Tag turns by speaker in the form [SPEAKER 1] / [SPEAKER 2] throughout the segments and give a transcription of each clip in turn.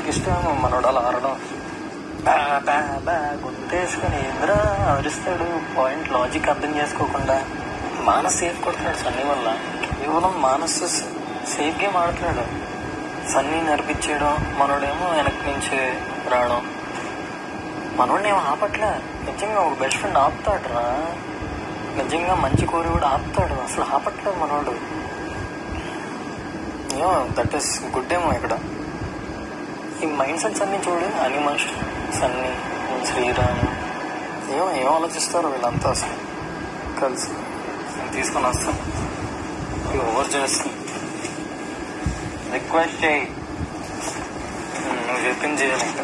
[SPEAKER 1] ఇష్టం మనోడు అలా ఆడడం బా బా బా గుర్తేసుకొని ఏంద్రా అరుస్తాడు పాయింట్ లాజిక్ అర్థం చేసుకోకుండా మానస్ సేఫ్ కొడుతున్నాడు సన్నీ వల్ల కేవలం మానస్ సేఫ్ గేమ్ ఆడుతున్నాడు సన్నీ నడిపించేయడం మనోడేమో వెనక్కి నుంచి రావడం మనోడిని ఏమో ఆపట్లే నిజంగా ఒక బెస్ట్ ఫ్రెండ్ ఆపుతాడురా నిజంగా మంచి కోరి కూడా ఆపుతాడు అసలు ఆపట్లేదు మనోడు ఏమో దట్ ఈస్ గుడ్ ఏమో ఇక్కడ ఈ మైండ్ సెట్స్ అన్ని చూడు అనిమల్ సన్నీ శ్రీరామ్ ఏమో ఏం ఆలోచిస్తారు వీళ్ళంతా అసలు కలిసి నేను తీసుకొని వస్తాను ఇది ఓవర్ చేస్తాను రిక్వెస్ట్ చేయి ఉమ్, నువ్వు చెప్పింది చేయాలి ఇంకా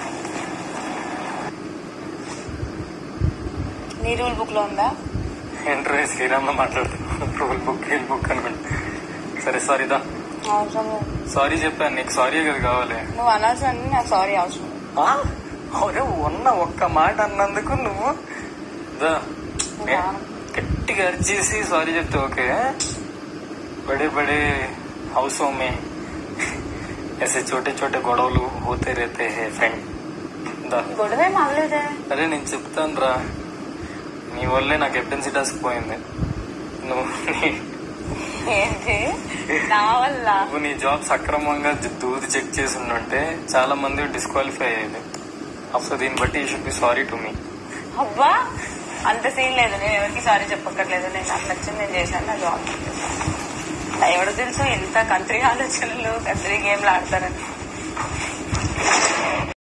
[SPEAKER 2] నీ రూల్ బుక్ లో ఉందా
[SPEAKER 1] ఎంటర్ శ్రీరామ్ మాట్లాడుతున్నాను రూల్ బుక్ హీల్ బుక్ అనుకుంటా సరే సారీ దా
[SPEAKER 2] అవసరం లేదు.
[SPEAKER 1] సారీ చెప్పాను నీకు సారీ కదా కావాలి
[SPEAKER 2] నువ్వు అనాల్సిన నాకు సారీ అవసరం లేదు.
[SPEAKER 1] ఆ? ఒరే ఉన్న ఒక్క మాట అన్నందుకు నువ్వు దా. ఏ, గట్టిగా అరిచేసి సారీ చెప్తే ఓకే బడే బడే హౌస్ में ऐसे छोटे छोटे గొడవలు होते रहते हैं ఫ్రెండ్ దా
[SPEAKER 2] గొడవే మాగలేదే
[SPEAKER 1] అరే నేను చెప్తాను రా నీ వల్లే నాకు ఎఫ్ఎన్సీ టాస్క్ పోయింది నువ్వు నీ-
[SPEAKER 2] ఏంటి నా వల్ల
[SPEAKER 1] నువ్వు నీ జాబ్ సక్రమంగా దూది చెక్ చేసి ఉండుంటే చాలా మంది డిస్క్వాలిఫై అయ్యేది అప్పుడు దీన్ని బట్టి you should be sorry to me
[SPEAKER 2] అబ్బా అంత సీన్ లేదు నేను ఎవరికి సారీ చెప్పక్కర్లేదు నేను నాకు నచ్చింది నేను చేశాను నా జాబ్ ఎవడు తెలుసు ఎంత కంట్రీ ఆలోచనలు కంట్రీ గేమ్లు ఆడతారని